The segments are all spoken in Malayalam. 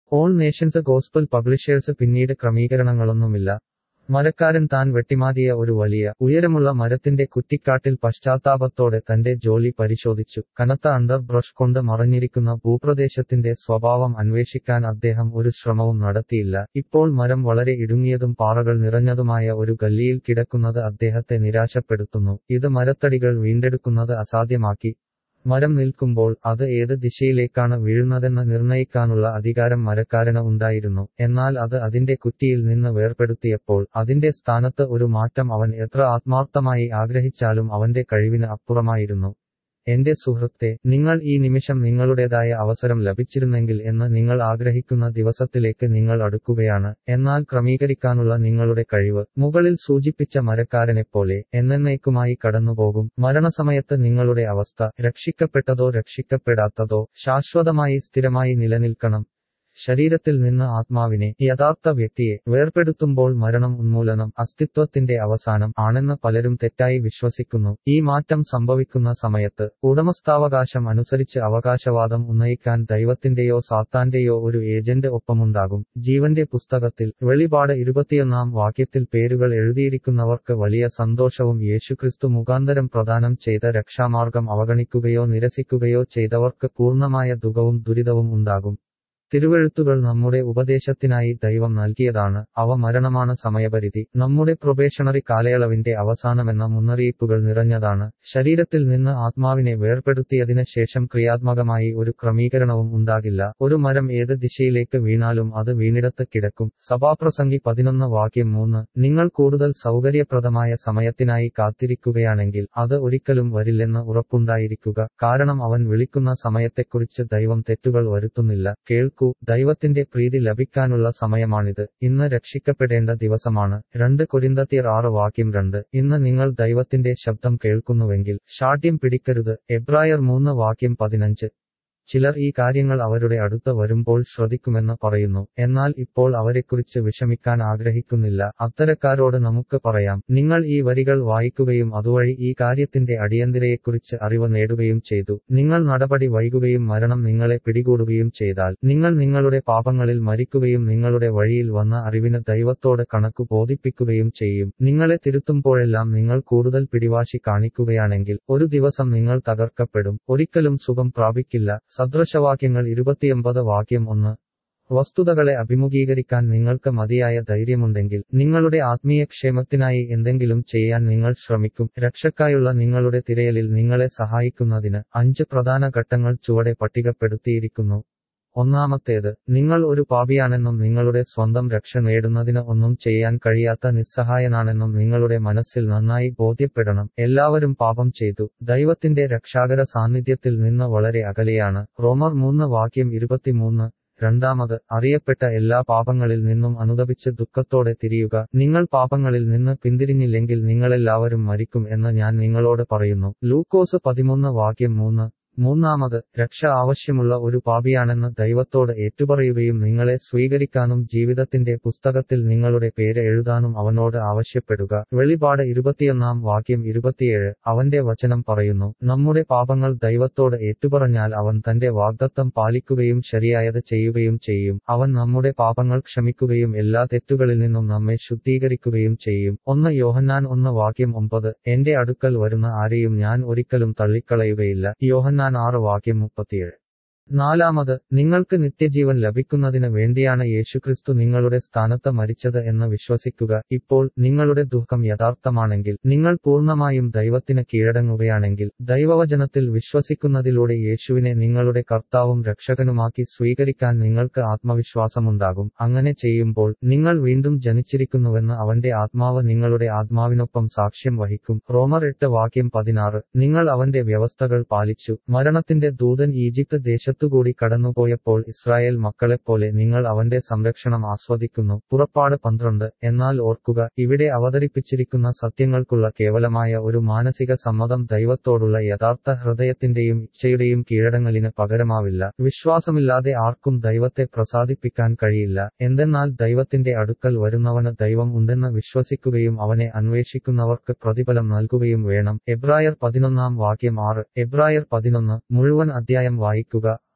ഓൾ നേഷൻസ് ഗോസ്പൽ പബ്ലിഷേഴ്സ് പിന്നീട് ക്രമീകരണങ്ങളൊന്നുമില്ല മരക്കാരൻ താൻ വെട്ടിമാറ്റിയ ഒരു വലിയ ഉയരമുള്ള മരത്തിന്റെ കുറ്റിക്കാട്ടിൽ പശ്ചാത്താപത്തോടെ തന്റെ ജോലി പരിശോധിച്ചു കനത്ത അണ്ടർ ബ്രഷ് കൊണ്ട് മറഞ്ഞിരിക്കുന്ന ഭൂപ്രദേശത്തിന്റെ സ്വഭാവം അന്വേഷിക്കാൻ അദ്ദേഹം ഒരു ശ്രമവും നടത്തിയില്ല ഇപ്പോൾ മരം വളരെ ഇടുങ്ങിയതും പാറകൾ നിറഞ്ഞതുമായ ഒരു ഗല്ലിയിൽ കിടക്കുന്നത് അദ്ദേഹത്തെ നിരാശപ്പെടുത്തുന്നു ഇത് മരത്തടികൾ വീണ്ടെടുക്കുന്നത് അസാധ്യമാക്കി മരം നിൽക്കുമ്പോൾ അത് ഏത് ദിശയിലേക്കാണ് വീഴുന്നതെന്ന് നിർണയിക്കാനുള്ള അധികാരം മരക്കാരന് ഉണ്ടായിരുന്നു എന്നാൽ അത് അതിന്റെ കുറ്റിയിൽ നിന്ന് വേർപെടുത്തിയപ്പോൾ അതിന്റെ സ്ഥാനത്ത് ഒരു മാറ്റം അവൻ എത്ര ആത്മാർത്ഥമായി ആഗ്രഹിച്ചാലും അവന്റെ കഴിവിന് അപ്പുറമായിരുന്നു എന്റെ സുഹൃത്തെ നിങ്ങൾ ഈ നിമിഷം നിങ്ങളുടേതായ അവസരം ലഭിച്ചിരുന്നെങ്കിൽ എന്ന് നിങ്ങൾ ആഗ്രഹിക്കുന്ന ദിവസത്തിലേക്ക് നിങ്ങൾ അടുക്കുകയാണ് എന്നാൽ ക്രമീകരിക്കാനുള്ള നിങ്ങളുടെ കഴിവ് മുകളിൽ സൂചിപ്പിച്ച മരക്കാരനെപ്പോലെ എന്നേക്കുമായി കടന്നുപോകും മരണസമയത്ത് നിങ്ങളുടെ അവസ്ഥ രക്ഷിക്കപ്പെട്ടതോ രക്ഷിക്കപ്പെടാത്തതോ ശാശ്വതമായി സ്ഥിരമായി നിലനിൽക്കണം ശരീരത്തിൽ നിന്ന് ആത്മാവിനെ യഥാർത്ഥ വ്യക്തിയെ വേർപെടുത്തുമ്പോൾ മരണം ഉന്മൂലനം അസ്തിത്വത്തിന്റെ അവസാനം ആണെന്ന് പലരും തെറ്റായി വിശ്വസിക്കുന്നു ഈ മാറ്റം സംഭവിക്കുന്ന സമയത്ത് ഉടമസ്ഥാവകാശം അനുസരിച്ച് അവകാശവാദം ഉന്നയിക്കാൻ ദൈവത്തിന്റെയോ സാത്താന്റെയോ ഒരു ഏജന്റ് ഒപ്പമുണ്ടാകും ജീവന്റെ പുസ്തകത്തിൽ വെളിപാട് ഇരുപത്തിയൊന്നാം വാക്യത്തിൽ പേരുകൾ എഴുതിയിരിക്കുന്നവർക്ക് വലിയ സന്തോഷവും യേശുക്രിസ്തു മുഖാന്തരം പ്രദാനം ചെയ്ത രക്ഷാമാർഗം അവഗണിക്കുകയോ നിരസിക്കുകയോ ചെയ്തവർക്ക് പൂർണ്ണമായ ദുഃഖവും ദുരിതവും ഉണ്ടാകും തിരുവെഴുത്തുകൾ നമ്മുടെ ഉപദേശത്തിനായി ദൈവം നൽകിയതാണ് അവ മരണമാണ് സമയപരിധി നമ്മുടെ പ്രൊബേഷണറി കാലയളവിന്റെ അവസാനമെന്ന മുന്നറിയിപ്പുകൾ നിറഞ്ഞതാണ് ശരീരത്തിൽ നിന്ന് ആത്മാവിനെ വേർപെടുത്തിയതിന് ശേഷം ക്രിയാത്മകമായി ഒരു ക്രമീകരണവും ഉണ്ടാകില്ല ഒരു മരം ഏത് ദിശയിലേക്ക് വീണാലും അത് വീണിടത്ത് കിടക്കും സഭാപ്രസംഗി പതിനൊന്ന് വാക്യം മൂന്ന് നിങ്ങൾ കൂടുതൽ സൗകര്യപ്രദമായ സമയത്തിനായി കാത്തിരിക്കുകയാണെങ്കിൽ അത് ഒരിക്കലും വരില്ലെന്ന് ഉറപ്പുണ്ടായിരിക്കുക കാരണം അവൻ വിളിക്കുന്ന സമയത്തെക്കുറിച്ച് ദൈവം തെറ്റുകൾ വരുത്തുന്നില്ല കേൾക്കൂ കേൾക്കൂ ദൈവത്തിന്റെ പ്രീതി ലഭിക്കാനുള്ള സമയമാണിത് ഇന്ന് രക്ഷിക്കപ്പെടേണ്ട ദിവസമാണ് രണ്ട് കൊരിന്തത്തിയർ ആറ് വാക്യം രണ്ട് ഇന്ന് നിങ്ങൾ ദൈവത്തിന്റെ ശബ്ദം കേൾക്കുന്നുവെങ്കിൽ ഷാഠ്യം പിടിക്കരുത് എബ്രായർ മൂന്ന് വാക്യം പതിനഞ്ച് ചിലർ ഈ കാര്യങ്ങൾ അവരുടെ അടുത്ത് വരുമ്പോൾ ശ്രദ്ധിക്കുമെന്ന് പറയുന്നു എന്നാൽ ഇപ്പോൾ അവരെക്കുറിച്ച് വിഷമിക്കാൻ ആഗ്രഹിക്കുന്നില്ല അത്തരക്കാരോട് നമുക്ക് പറയാം നിങ്ങൾ ഈ വരികൾ വായിക്കുകയും അതുവഴി ഈ കാര്യത്തിന്റെ അടിയന്തിരയെക്കുറിച്ച് അറിവ് നേടുകയും ചെയ്തു നിങ്ങൾ നടപടി വൈകുകയും മരണം നിങ്ങളെ പിടികൂടുകയും ചെയ്താൽ നിങ്ങൾ നിങ്ങളുടെ പാപങ്ങളിൽ മരിക്കുകയും നിങ്ങളുടെ വഴിയിൽ വന്ന അറിവിന് ദൈവത്തോട് കണക്കു ബോധിപ്പിക്കുകയും ചെയ്യും നിങ്ങളെ തിരുത്തുമ്പോഴെല്ലാം നിങ്ങൾ കൂടുതൽ പിടിവാശി കാണിക്കുകയാണെങ്കിൽ ഒരു ദിവസം നിങ്ങൾ തകർക്കപ്പെടും ഒരിക്കലും സുഖം പ്രാപിക്കില്ല സദൃശവാക്യങ്ങൾ ഇരുപത്തിയൊമ്പത് വാക്യം ഒന്ന് വസ്തുതകളെ അഭിമുഖീകരിക്കാൻ നിങ്ങൾക്ക് മതിയായ ധൈര്യമുണ്ടെങ്കിൽ നിങ്ങളുടെ ആത്മീയ ക്ഷേമത്തിനായി എന്തെങ്കിലും ചെയ്യാൻ നിങ്ങൾ ശ്രമിക്കും രക്ഷക്കായുള്ള നിങ്ങളുടെ തിരയലിൽ നിങ്ങളെ സഹായിക്കുന്നതിന് അഞ്ച് പ്രധാന ഘട്ടങ്ങൾ ചുവടെ പട്ടികപ്പെടുത്തിയിരിക്കുന്നു ഒന്നാമത്തേത് നിങ്ങൾ ഒരു പാപിയാണെന്നും നിങ്ങളുടെ സ്വന്തം രക്ഷ നേടുന്നതിന് ഒന്നും ചെയ്യാൻ കഴിയാത്ത നിസ്സഹായനാണെന്നും നിങ്ങളുടെ മനസ്സിൽ നന്നായി ബോധ്യപ്പെടണം എല്ലാവരും പാപം ചെയ്തു ദൈവത്തിന്റെ രക്ഷാകര സാന്നിധ്യത്തിൽ നിന്ന് വളരെ അകലെയാണ് റോമർ മൂന്ന് വാക്യം ഇരുപത്തിമൂന്ന് രണ്ടാമത് അറിയപ്പെട്ട എല്ലാ പാപങ്ങളിൽ നിന്നും അനുദപിച്ച് ദുഃഖത്തോടെ തിരിയുക നിങ്ങൾ പാപങ്ങളിൽ നിന്ന് പിന്തിരിഞ്ഞില്ലെങ്കിൽ നിങ്ങളെല്ലാവരും മരിക്കും എന്ന് ഞാൻ നിങ്ങളോട് പറയുന്നു ലൂക്കോസ് പതിമൂന്ന് വാക്യം മൂന്ന് മൂന്നാമത് രക്ഷ ആവശ്യമുള്ള ഒരു പാപിയാണെന്ന് ദൈവത്തോട് ഏറ്റുപറയുകയും നിങ്ങളെ സ്വീകരിക്കാനും ജീവിതത്തിന്റെ പുസ്തകത്തിൽ നിങ്ങളുടെ പേര് എഴുതാനും അവനോട് ആവശ്യപ്പെടുക വെളിപാട് ഇരുപത്തിയൊന്നാം വാക്യം ഇരുപത്തിയേഴ് അവന്റെ വചനം പറയുന്നു നമ്മുടെ പാപങ്ങൾ ദൈവത്തോട് ഏറ്റുപറഞ്ഞാൽ അവൻ തന്റെ വാഗ്ദത്തം പാലിക്കുകയും ശരിയായത് ചെയ്യുകയും ചെയ്യും അവൻ നമ്മുടെ പാപങ്ങൾ ക്ഷമിക്കുകയും എല്ലാ തെറ്റുകളിൽ നിന്നും നമ്മെ ശുദ്ധീകരിക്കുകയും ചെയ്യും ഒന്ന് യോഹന്നാൻ ഒന്ന് വാക്യം ഒമ്പത് എന്റെ അടുക്കൽ വരുന്ന ആരെയും ഞാൻ ഒരിക്കലും തള്ളിക്കളയുകയില്ല യോഹന്നാൻ ആറ് വാക്യം മുപ്പത്തിയേഴ് നാലാമത് നിങ്ങൾക്ക് നിത്യജീവൻ ലഭിക്കുന്നതിന് വേണ്ടിയാണ് യേശുക്രിസ്തു നിങ്ങളുടെ സ്ഥാനത്ത് മരിച്ചത് എന്ന് വിശ്വസിക്കുക ഇപ്പോൾ നിങ്ങളുടെ ദുഃഖം യഥാർത്ഥമാണെങ്കിൽ നിങ്ങൾ പൂർണ്ണമായും ദൈവത്തിന് കീഴടങ്ങുകയാണെങ്കിൽ ദൈവവചനത്തിൽ വിശ്വസിക്കുന്നതിലൂടെ യേശുവിനെ നിങ്ങളുടെ കർത്താവും രക്ഷകനുമാക്കി സ്വീകരിക്കാൻ നിങ്ങൾക്ക് ആത്മവിശ്വാസമുണ്ടാകും അങ്ങനെ ചെയ്യുമ്പോൾ നിങ്ങൾ വീണ്ടും ജനിച്ചിരിക്കുന്നുവെന്ന് അവന്റെ ആത്മാവ് നിങ്ങളുടെ ആത്മാവിനൊപ്പം സാക്ഷ്യം വഹിക്കും റോമർ എട്ട് വാക്യം പതിനാറ് നിങ്ങൾ അവന്റെ വ്യവസ്ഥകൾ പാലിച്ചു മരണത്തിന്റെ ദൂതൻ ഈജിപ്ത് ദേശത്ത് ദേശത്തുകൂടി കടന്നുപോയപ്പോൾ ഇസ്രായേൽ മക്കളെപ്പോലെ നിങ്ങൾ അവന്റെ സംരക്ഷണം ആസ്വദിക്കുന്നു പുറപ്പാട് പന്ത്രണ്ട് എന്നാൽ ഓർക്കുക ഇവിടെ അവതരിപ്പിച്ചിരിക്കുന്ന സത്യങ്ങൾക്കുള്ള കേവലമായ ഒരു മാനസിക സമ്മതം ദൈവത്തോടുള്ള യഥാർത്ഥ ഹൃദയത്തിന്റെയും ഇച്ഛയുടെയും കീഴടങ്ങലിന് പകരമാവില്ല വിശ്വാസമില്ലാതെ ആർക്കും ദൈവത്തെ പ്രസാദിപ്പിക്കാൻ കഴിയില്ല എന്തെന്നാൽ ദൈവത്തിന്റെ അടുക്കൽ വരുന്നവന് ദൈവം ഉണ്ടെന്ന് വിശ്വസിക്കുകയും അവനെ അന്വേഷിക്കുന്നവർക്ക് പ്രതിഫലം നൽകുകയും വേണം എബ്രായർ പതിനൊന്നാം വാക്യം ആറ് എബ്രായർ പതിനൊന്ന് മുഴുവൻ അധ്യായം വായിക്കുക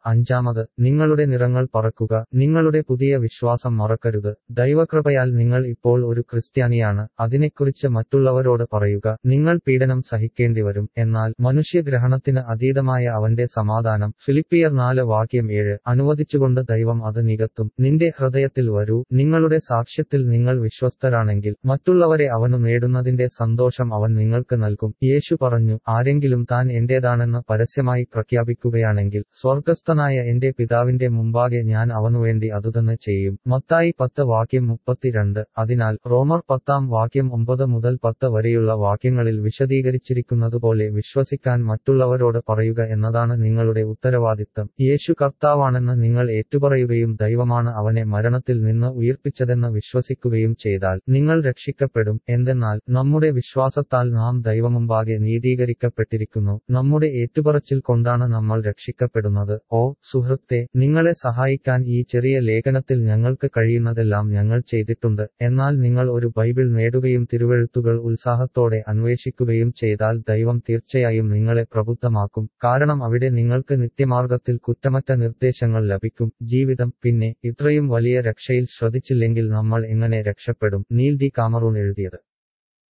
അഞ്ചാമത് നിങ്ങളുടെ നിറങ്ങൾ പറക്കുക നിങ്ങളുടെ പുതിയ വിശ്വാസം മറക്കരുത് ദൈവകൃപയാൽ നിങ്ങൾ ഇപ്പോൾ ഒരു ക്രിസ്ത്യാനിയാണ് അതിനെക്കുറിച്ച് മറ്റുള്ളവരോട് പറയുക നിങ്ങൾ പീഡനം സഹിക്കേണ്ടി വരും എന്നാൽ മനുഷ്യഗ്രഹണത്തിന് അതീതമായ അവന്റെ സമാധാനം ഫിലിപ്പിയർ നാല് വാക്യം ഏഴ് അനുവദിച്ചുകൊണ്ട് ദൈവം അത് നികത്തും നിന്റെ ഹൃദയത്തിൽ വരൂ നിങ്ങളുടെ സാക്ഷ്യത്തിൽ നിങ്ങൾ വിശ്വസ്തരാണെങ്കിൽ മറ്റുള്ളവരെ അവനു നേടുന്നതിന്റെ സന്തോഷം അവൻ നിങ്ങൾക്ക് നൽകും യേശു പറഞ്ഞു ആരെങ്കിലും താൻ എന്റേതാണെന്ന് പരസ്യമായി പ്രഖ്യാപിക്കുകയാണെങ്കിൽ സ്വർഗസ്ഥനായ എന്റെ പിതാവിന്റെ മുമ്പാകെ ഞാൻ അവനുവേണ്ടി അതുതന്നെ ചെയ്യും മത്തായി പത്ത് വാക്യം മുപ്പത്തിരണ്ട് അതിനാൽ റോമർ പത്താം വാക്യം ഒമ്പത് മുതൽ പത്ത് വരെയുള്ള വാക്യങ്ങളിൽ വിശദീകരിച്ചിരിക്കുന്നതുപോലെ വിശ്വസിക്കാൻ മറ്റുള്ളവരോട് പറയുക എന്നതാണ് നിങ്ങളുടെ ഉത്തരവാദിത്തം യേശു കർത്താവാണെന്ന് നിങ്ങൾ ഏറ്റുപറയുകയും ദൈവമാണ് അവനെ മരണത്തിൽ നിന്ന് ഉയിർപ്പിച്ചതെന്ന് വിശ്വസിക്കുകയും ചെയ്താൽ നിങ്ങൾ രക്ഷിക്കപ്പെടും എന്തെന്നാൽ നമ്മുടെ വിശ്വാസത്താൽ നാം ദൈവമുമ്പാകെ നീതീകരിക്കപ്പെട്ടിരിക്കുന്നു നമ്മുടെ ഏറ്റുപറച്ചിൽ കൊണ്ടാണ് നമ്മൾ രക്ഷിക്കപ്പെടുന്നത് ഓ സുഹൃത്തെ നിങ്ങളെ സഹായിക്കാൻ ഈ ചെറിയ ലേഖനത്തിൽ ഞങ്ങൾക്ക് കഴിയുന്നതെല്ലാം ഞങ്ങൾ ചെയ്തിട്ടുണ്ട് എന്നാൽ നിങ്ങൾ ഒരു ബൈബിൾ നേടുകയും തിരുവെഴുത്തുകൾ ഉത്സാഹത്തോടെ അന്വേഷിക്കുകയും ചെയ്താൽ ദൈവം തീർച്ചയായും നിങ്ങളെ പ്രബുദ്ധമാക്കും കാരണം അവിടെ നിങ്ങൾക്ക് നിത്യമാർഗത്തിൽ കുറ്റമറ്റ നിർദ്ദേശങ്ങൾ ലഭിക്കും ജീവിതം പിന്നെ ഇത്രയും വലിയ രക്ഷയിൽ ശ്രദ്ധിച്ചില്ലെങ്കിൽ നമ്മൾ എങ്ങനെ രക്ഷപ്പെടും നീൽ ഡി കാമറൂൺ എഴുതിയത്